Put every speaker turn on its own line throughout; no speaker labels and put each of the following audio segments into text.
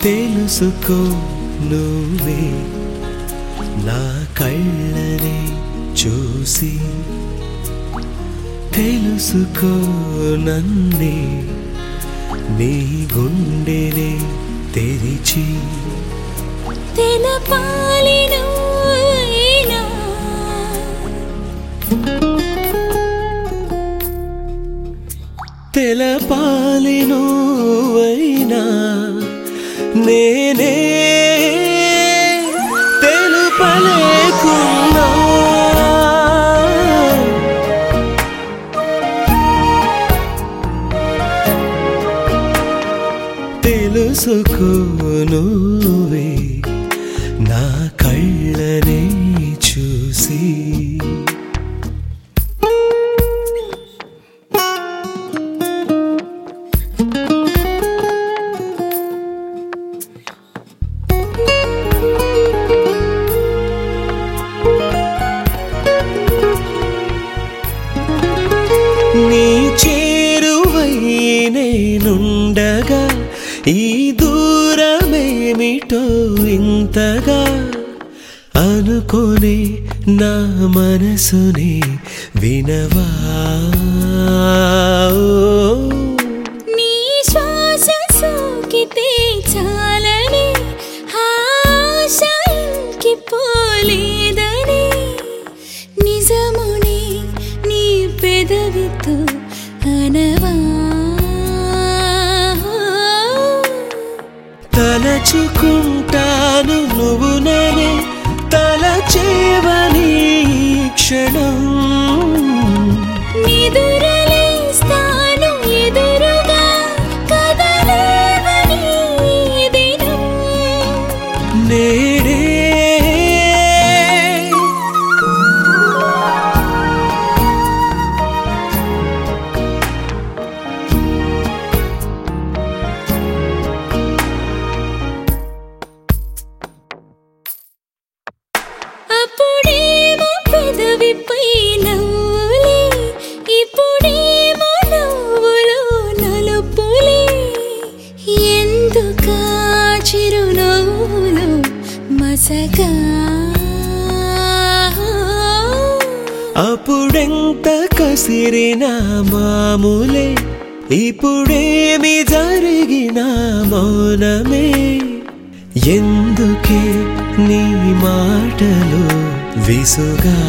తెలుసుకో నువ్వే నా కళ్ళని చూసి తెలుసుకో నన్నే నీ గుండెనే తెరిచి
తెలపాలి నువ్వైనా
తెలపాలి నువ్వైనా నేనే తెలుపలేకున్నా తెలుసుకో నువ్వే నా కళ్ళనే చూసి నీ చేరువై నేనుండగా ఈ దూరమేమిటో ఇంతగా అనుకోనే నా మనసుని వినవా
నీ శ్వాస సోకితే చాలని ఆశ ఇంకి పోలేదని నిజముని నీ పెదవితో అనవా
తలచుకుంటాను నువ్వు ననే తలచేవని క్షణం
నిదురలేస్తాను ఎదురుగా కదలేవని ఈ దినం
నేడే
అప్పుడేమో పెదవిపై నవ్వులే ఇప్పుడేమో నవ్వులో నలుపులే ఎందుకా చిరునవ్వులో మసగా
అప్పుడెంత కసిరిన మామూలే ఇప్పుడేమి జరిగిన మౌనమే ఎందుకే నీ మాటలు విసుగా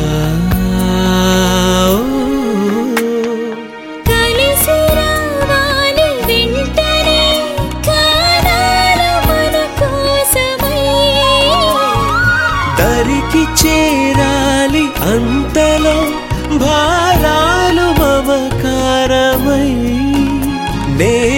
కలిసి రావాలి వెంటనే కాలాలు మన కోసమై
దరికి చేరాలి అంతలో భారాలు మమకారమై నే